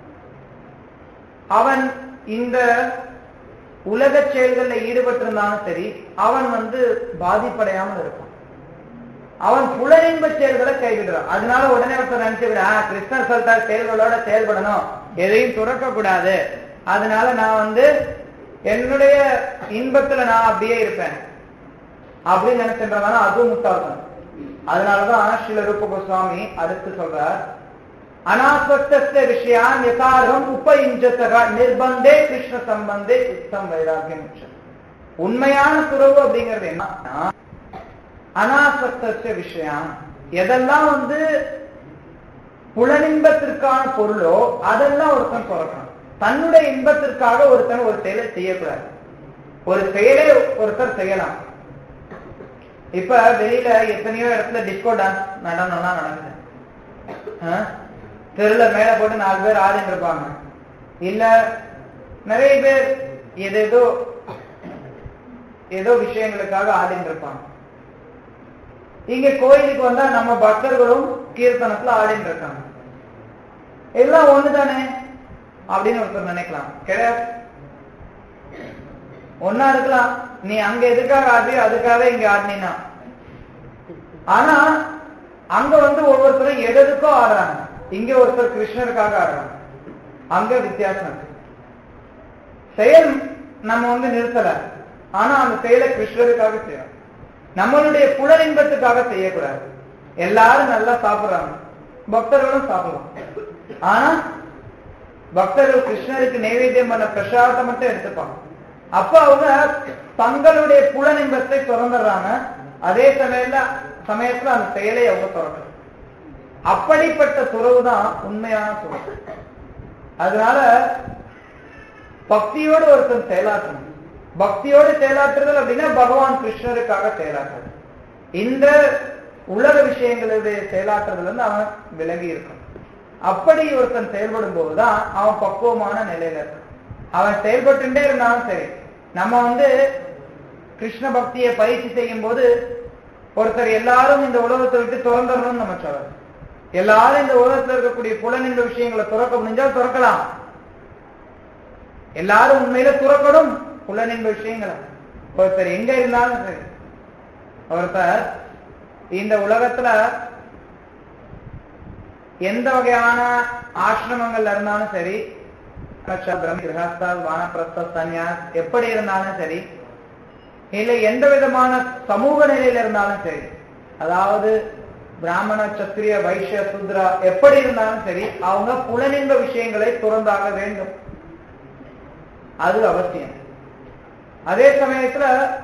அவன் இந்த உலக செயல்கள்ல ஈடுபட்டிருந்தாலும் சரி அவன் வந்து பாதிப்படையாமல் இருப்பான் அவன் புலனின்ப செயல்களை கைவிடுறான் அதனால உடனே ஒருத்தர் நினைச்சு விட "ஆ, கிருஷ்ணர் சொல்ற செயல்களோட செயல்படணும் எதையும் துறக்க கூடாது அதனால நான் வந்து என்னுடைய இன்பத்துல நான் அப்படியே இருப்பேன் அப்படின்னு நினைச்சுன்றதான அதுவும் முட்டாள்தான் அதனாலதான் ஸ்ரீல ரூப கோஸ்வாமி அடுத்து சொல்றார் அனாஸ்வஸ்த விஷயான் யதார்த்தம் உபயுஞ்சத்தக நிர்பந்தே கிருஷ்ண சம்பந்தே சித்தம் வைராகியம் உச்சம். உண்மையான துறவு அப்படிங்கிறது என்னன்னா அனாசக்த விஷயம் எதெல்லாம் வந்து புலனின்பத்திற்கான பொருளோ அதெல்லாம் ஒருத்தன் துறக்கணும் தன்னுடைய இன்பத்திற்காக ஒருத்தன் ஒரு செயலை செய்யக்கூடாது ஒரு செயலை ஒருத்தர் செய்யலாம் இப்ப வெளியில எத்தனையோ இடத்துல டிஸ்கோ டான்ஸ் நடனம்லாம் நடக்குது ஆ? தெருல மேல போட்டு நாலு பேர் ஆடிட்டு இருப்பாங்க இல்ல நிறைய பேர் ஏதேதோ ஏதோ விஷயங்களுக்காக ஆடிட்டு இருப்பாங்க இங்க கோயிலுக்கு வந்தா நம்ம பக்தர்களும் கீர்த்தனத்துல ஆடிட்டு இருக்காங்க எல்லாம் ஒண்ணுதானே அப்படின்னு ஒருத்தர் நினைக்கலாம் கிடையாது ஒன்னா இருக்கலாம் நீ அங்க எதுக்காக ஆடுறியோ அதுக்காக இங்க ஆடினா ஆனா அங்க வந்து ஒவ்வொருத்தரும் எதுக்கோ ஆடுறாங்க இங்க ஒருத்தர் கிருஷ்ணருக்காக ஆடுறாங்க அங்க வித்தியாசம் இருக்கு செயல் நம்ம வந்து நிறுத்தல ஆனா அந்த செயலை கிருஷ்ணருக்காக செய்யணும் நம்மளுடைய புலனின்பத்துக்காக செய்யக்கூடாது எல்லாரும் நல்லா சாப்பிடுறாங்க பக்தர்களும் சாப்பிடலாம் ஆனா பக்தர்கள் கிருஷ்ணருக்கு நைவேத்தியம் பண்ண பிரசாதத்தை மட்டும் எடுத்துப்பாங்க அப்ப அவங்க தங்களுடைய புலனின்பத்தை திறந்துடுறாங்க அதே சமயத்துல சமயத்துல அந்த செயலை அவங்க திறக்கணும் அப்படிப்பட்ட துறவு தான் உண்மையான துறவு அதனால பக்தியோடு ஒருத்தன் செயலாற்றணும் பக்தியோடு செயலாற்றுதல் அப்படின்னா பகவான் கிருஷ்ணருக்காக செயலாற்றுறது இந்த உலக விஷயங்களுடைய செயலாற்றுறதுல இருந்து அவன் விலகி இருக்கணும் அப்படி ஒருத்தன் செயல்படும் போதுதான் அவன் பக்குவமான நிலையில இருக்கான் அவன் செயல்பட்டுட்டே இருந்தாலும் சரி நம்ம வந்து கிருஷ்ண பக்தியை பயிற்சி செய்யும் போது ஒருத்தர் எல்லாரும் இந்த உலகத்தை விட்டு திறந்துடணும்னு நம்ம சொல்லலாம் எல்லாரும் இந்த உலகத்துல இருக்கக்கூடிய புலனின்ற விஷயங்களை துறக்க முடிஞ்சால் துறக்கலாம் எல்லாரும் உண்மையில துறக்கணும் புலனின்ற விஷயங்களை ஒருத்தர் எங்க இருந்தாலும் சரி ஒருத்தர் இந்த உலகத்துல எந்த வகையான ஆசிரமங்கள்ல இருந்தாலும் சரி கிரகஸ்தல் வானப்பிரஸ்த சன்யாஸ் எப்படி இருந்தாலும் சரி இல்ல எந்த விதமான சமூக நிலையில இருந்தாலும் சரி அதாவது பிராமண சத்திரிய வைஷ்ய சுத்ரா எப்படி இருந்தாலும் சரி அவங்க புலனின்ப விஷயங்களை துறந்தாக வேண்டும் அது அவசியம் அதே சமயத்துல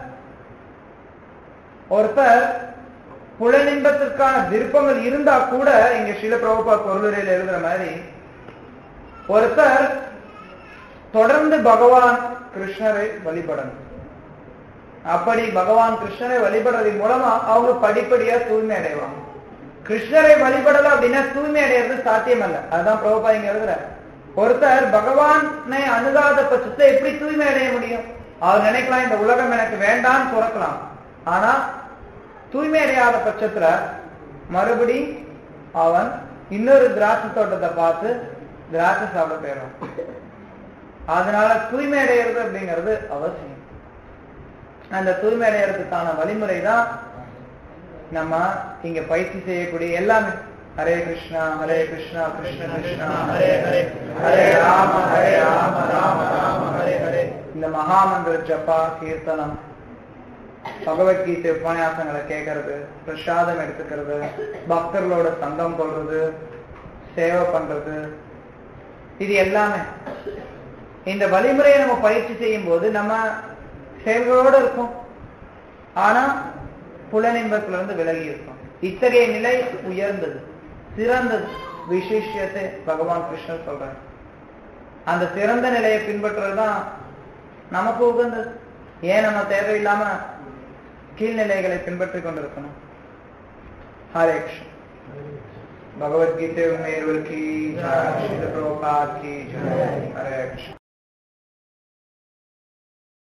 ஒருத்தர் புலனின்பத்திற்கான விருப்பங்கள் இருந்தா கூட இங்க சில பிரபுபா பொருளுரையில் எழுதுற மாதிரி ஒருத்தர் தொடர்ந்து பகவான் கிருஷ்ணரை வழிபடணும் அப்படி பகவான் கிருஷ்ணரை வழிபடுறதன் மூலமா அவங்க படிப்படியா தூய்மை அடைவாங்க கிருஷ்ணரை வழிபடல அப்படின்னா தூய்மை அடையிறது சாத்தியம் அல்ல அதுதான் பிரபுபா இங்க எழுதுற ஒருத்தர் பகவானை அணுகாத பட்சத்தை எப்படி தூய்மை அடைய முடியும் அவர் நினைக்கலாம் இந்த உலகம் எனக்கு வேண்டாம்னு துறக்கலாம் ஆனா தூய்மை அடையாத பட்சத்துல மறுபடி அவன் இன்னொரு திராட்சை தோட்டத்தை பார்த்து திராட்சை சாப்பிட போயிடும் அதனால தூய்மை அடையிறது அப்படிங்கிறது அவசியம் அந்த தூய்மை அடையறதுக்கான வழிமுறை தான் நம்ம இங்க பயிற்சி செய்யக்கூடிய எல்லாமே ஹரே கிருஷ்ணா ஹரே கிருஷ்ணா கிருஷ்ண கிருஷ்ணா ஹரே ஹரே ஹரே ராம ஹரே ராம ராம ராம ஹரே ஹரே இந்த மகாமந்திர ஜப்பா கீர்த்தனம் பகவத்கீதை உபன்யாசங்களை கேட்கறது பிரசாதம் எடுத்துக்கிறது பக்தர்களோட சங்கம் கொள்றது சேவை பண்றது இது எல்லாமே இந்த வழிமுறையை நம்ம பயிற்சி செய்யும் போது நம்ம செயல்களோடு இருக்கும் ஆனா புலனின்பத்துல இருந்து விலகி இருக்கும் இத்தகைய நிலை உயர்ந்தது சிறந்தது விசேஷத்தை பகவான் கிருஷ்ணர் சொல்றார் அந்த சிறந்த நிலையை பின்பற்றுறதுதான் நமக்கு உகந்தது ஏன் நம்ம தேவையில்லாம கீழ்நிலைகளை பின்பற்றிக் கொண்டிருக்கணும் ஹரே கிருஷ்ண भगवत गीता में की जय श्री प्रभुपाद की जय हरे कृष्ण